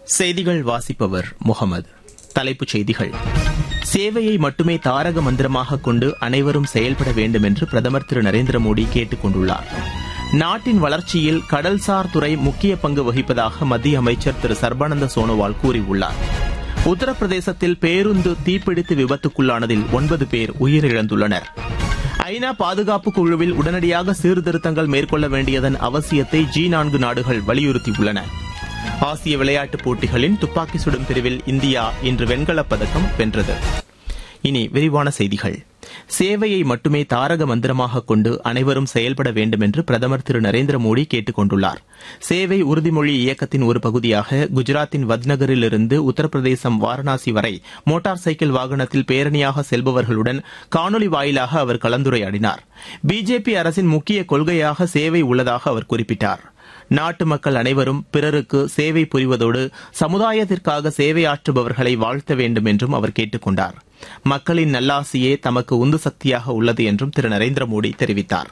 செய்திகள் வாசிப்பவர் முகமது தலைப்புச் செய்திகள் சேவையை மட்டுமே தாரக மந்திரமாக கொண்டு அனைவரும் செயல்பட வேண்டும் என்று பிரதமர் திரு நரேந்திர மோடி கேட்டுக் கொண்டுள்ளார் நாட்டின் வளர்ச்சியில் கடல்சார் துறை முக்கிய பங்கு வகிப்பதாக மத்திய அமைச்சர் திரு சர்பானந்த சோனோவால் கூறியுள்ளார் உத்தரப்பிரதேசத்தில் பேருந்து தீப்பிடித்து விபத்துக்குள்ளானதில் ஒன்பது பேர் உயிரிழந்துள்ளனர் ஐநா பாதுகாப்பு குழுவில் உடனடியாக சீர்திருத்தங்கள் மேற்கொள்ள வேண்டியதன் அவசியத்தை ஜி நான்கு நாடுகள் வலியுறுத்தியுள்ளன ஆசிய விளையாட்டுப் போட்டிகளின் துப்பாக்கி சுடும் பிரிவில் இந்தியா இன்று வெண்கலப் பதக்கம் வென்றது இனி விரிவான செய்திகள் சேவையை மட்டுமே தாரக மந்திரமாக கொண்டு அனைவரும் செயல்பட வேண்டும் என்று பிரதமர் திரு நரேந்திர மோடி கேட்டுக் கொண்டுள்ளார் சேவை உறுதிமொழி இயக்கத்தின் ஒரு பகுதியாக குஜராத்தின் வத்நகரிலிருந்து உத்தரப்பிரதேசம் வாரணாசி வரை மோட்டார் சைக்கிள் வாகனத்தில் பேரணியாக செல்பவர்களுடன் காணொலி வாயிலாக அவர் கலந்துரையாடினார் பிஜேபி அரசின் முக்கிய கொள்கையாக சேவை உள்ளதாக அவர் குறிப்பிட்டார் நாட்டு மக்கள் அனைவரும் பிறருக்கு சேவை புரிவதோடு சமுதாயத்திற்காக சேவையாற்றுபவர்களை வாழ்த்த வேண்டும் என்றும் அவர் கேட்டுக் கொண்டார் மக்களின் நல்லாசியே தமக்கு உந்து சக்தியாக உள்ளது என்றும் திரு நரேந்திர மோடி தெரிவித்தார்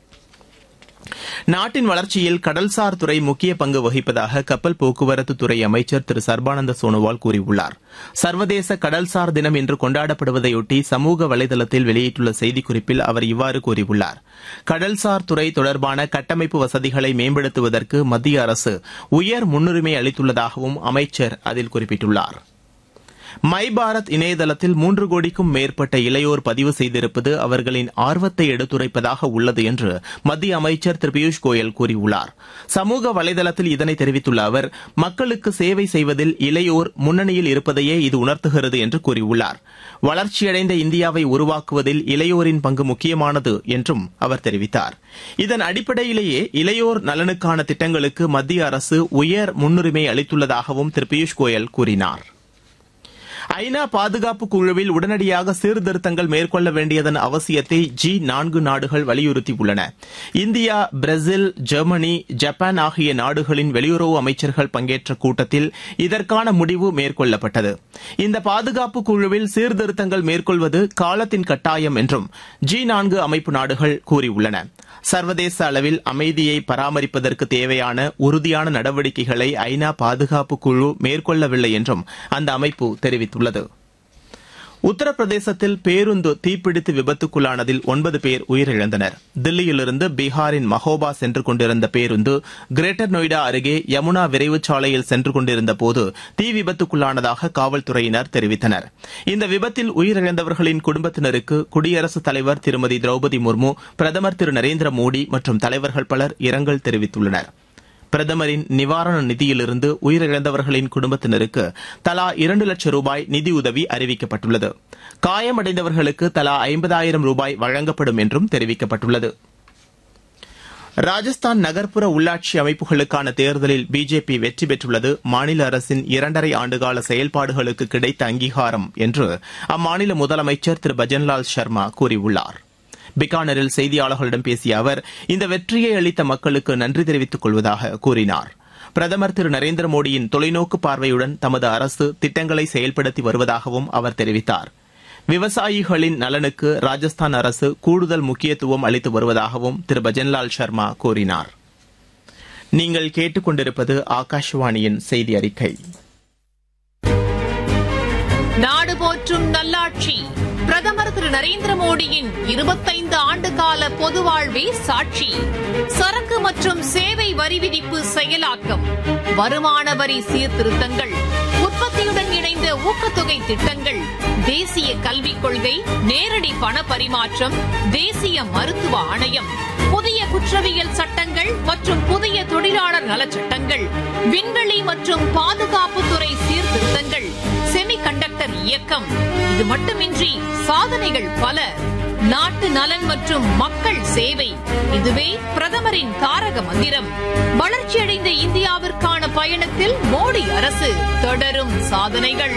நாட்டின் வளர்ச்சியில் கடல்சார் துறை முக்கிய பங்கு வகிப்பதாக கப்பல் போக்குவரத்து துறை அமைச்சர் திரு சர்பானந்த சோனோவால் கூறியுள்ளார் சர்வதேச கடல்சார் தினம் இன்று கொண்டாடப்படுவதையொட்டி சமூக வலைதளத்தில் வெளியிட்டுள்ள செய்திக்குறிப்பில் அவர் இவ்வாறு கூறியுள்ளார் கடல்சார் துறை தொடர்பான கட்டமைப்பு வசதிகளை மேம்படுத்துவதற்கு மத்திய அரசு உயர் முன்னுரிமை அளித்துள்ளதாகவும் அமைச்சர் அதில் குறிப்பிட்டுள்ளார் மை பாரத் இணையதளத்தில் மூன்று கோடிக்கும் மேற்பட்ட இளையோர் பதிவு செய்திருப்பது அவர்களின் ஆர்வத்தை எடுத்துரைப்பதாக உள்ளது என்று மத்திய அமைச்சர் திரு பியூஷ் கோயல் கூறியுள்ளார் சமூக வலைதளத்தில் இதனை தெரிவித்துள்ள அவர் மக்களுக்கு சேவை செய்வதில் இளையோர் முன்னணியில் இருப்பதையே இது உணர்த்துகிறது என்று கூறியுள்ளார் வளர்ச்சியடைந்த இந்தியாவை உருவாக்குவதில் இளையோரின் பங்கு முக்கியமானது என்றும் அவர் தெரிவித்தார் இதன் அடிப்படையிலேயே இளையோர் நலனுக்கான திட்டங்களுக்கு மத்திய அரசு உயர் முன்னுரிமை அளித்துள்ளதாகவும் திரு பியூஷ் கோயல் கூறினார் ஐநா பாதுகாப்பு குழுவில் உடனடியாக சீர்திருத்தங்கள் மேற்கொள்ள வேண்டியதன் அவசியத்தை ஜி நான்கு நாடுகள் வலியுறுத்தியுள்ளன இந்தியா பிரேசில் ஜெர்மனி ஜப்பான் ஆகிய நாடுகளின் வெளியுறவு அமைச்சர்கள் பங்கேற்ற கூட்டத்தில் இதற்கான முடிவு மேற்கொள்ளப்பட்டது இந்த பாதுகாப்பு குழுவில் சீர்திருத்தங்கள் மேற்கொள்வது காலத்தின் கட்டாயம் என்றும் ஜி நான்கு அமைப்பு நாடுகள் கூறியுள்ளன சர்வதேச அளவில் அமைதியை பராமரிப்பதற்கு தேவையான உறுதியான நடவடிக்கைகளை ஐநா பாதுகாப்பு குழு மேற்கொள்ளவில்லை என்றும் அந்த அமைப்பு தெரிவித்துள்ளது உத்தரப்பிரதேசத்தில் பேருந்து தீப்பிடித்து விபத்துக்குள்ளானதில் ஒன்பது பேர் உயிரிழந்தனர் தில்லியிலிருந்து பீகாரின் மஹோபா சென்று கொண்டிருந்த பேருந்து கிரேட்டர் நொய்டா அருகே யமுனா விரைவுச் சாலையில் சென்று கொண்டிருந்த போது தீ விபத்துக்குள்ளானதாக காவல்துறையினர் தெரிவித்தனர் இந்த விபத்தில் உயிரிழந்தவர்களின் குடும்பத்தினருக்கு குடியரசுத் தலைவர் திருமதி திரௌபதி முர்மு பிரதமர் திரு நரேந்திர மோடி மற்றும் தலைவர்கள் பலர் இரங்கல் தெரிவித்துள்ளனா் பிரதமரின் நிவாரண நிதியிலிருந்து உயிரிழந்தவர்களின் குடும்பத்தினருக்கு தலா இரண்டு லட்சம் ரூபாய் நிதியுதவி அறிவிக்கப்பட்டுள்ளது காயமடைந்தவர்களுக்கு தலா ஐம்பதாயிரம் ரூபாய் வழங்கப்படும் என்றும் தெரிவிக்கப்பட்டுள்ளது ராஜஸ்தான் நகர்ப்புற உள்ளாட்சி அமைப்புகளுக்கான தேர்தலில் பிஜேபி வெற்றி பெற்றுள்ளது மாநில அரசின் இரண்டரை ஆண்டுகால செயல்பாடுகளுக்கு கிடைத்த அங்கீகாரம் என்று அம்மாநில முதலமைச்சர் திரு பஜன்லால் சர்மா கூறியுள்ளார் பிகானரில் செய்தியாளர்களிடம் பேசிய அவர் இந்த வெற்றியை அளித்த மக்களுக்கு நன்றி தெரிவித்துக் கொள்வதாக கூறினார் பிரதமர் திரு நரேந்திர மோடியின் தொலைநோக்கு பார்வையுடன் தமது அரசு திட்டங்களை செயல்படுத்தி வருவதாகவும் அவர் தெரிவித்தார் விவசாயிகளின் நலனுக்கு ராஜஸ்தான் அரசு கூடுதல் முக்கியத்துவம் அளித்து வருவதாகவும் திரு பஜன்லால் சர்மா கூறினார் நீங்கள் கேட்டுக்கொண்டிருப்பது ஆகாஷவாணியின் செய்தி அறிக்கை நாடு போற்றும் நல்லாட்சி பிரதமர் திரு நரேந்திர மோடியின் இருபத்தைந்து ஆண்டு கால பொது வாழ்வே சாட்சி சரக்கு மற்றும் சேவை வரி விதிப்பு செயலாக்கம் வருமான வரி சீர்திருத்தங்கள் உற்பத்தியுடன் இணைந்த ஊக்கத்தொகை திட்டங்கள் தேசிய கல்விக் கொள்கை நேரடி பண பரிமாற்றம் தேசிய மருத்துவ ஆணையம் புதிய குற்றவியல் சட்டங்கள் மற்றும் புதிய தொழிலாளர் நலச்சட்டங்கள் விண்வெளி மற்றும் பாதுகாப்புத்துறை சீர்திருத்தங்கள் செமி கண்டக்டர் இயக்கம் இது மட்டுமின்றி சாதனைகள் பல நாட்டு நலன் மற்றும் மக்கள் சேவை இதுவே பிரதமரின் தாரக மந்திரம் வளர்ச்சியடைந்த இந்தியாவிற்கான பயணத்தில் மோடி அரசு தொடரும் சாதனைகள்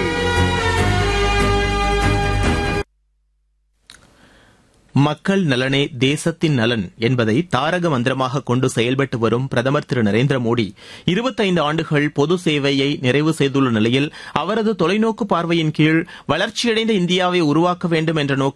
மக்கள் நலனே தேசத்தின் நலன் என்பதை தாரக மந்திரமாக கொண்டு செயல்பட்டு வரும் பிரதமர் திரு நரேந்திர மோடி இருபத்தைந்து ஆண்டுகள் பொது சேவையை நிறைவு செய்துள்ள நிலையில் அவரது தொலைநோக்கு பார்வையின் கீழ் வளர்ச்சியடைந்த இந்தியாவை உருவாக்க வேண்டும் என்ற நோக்கில்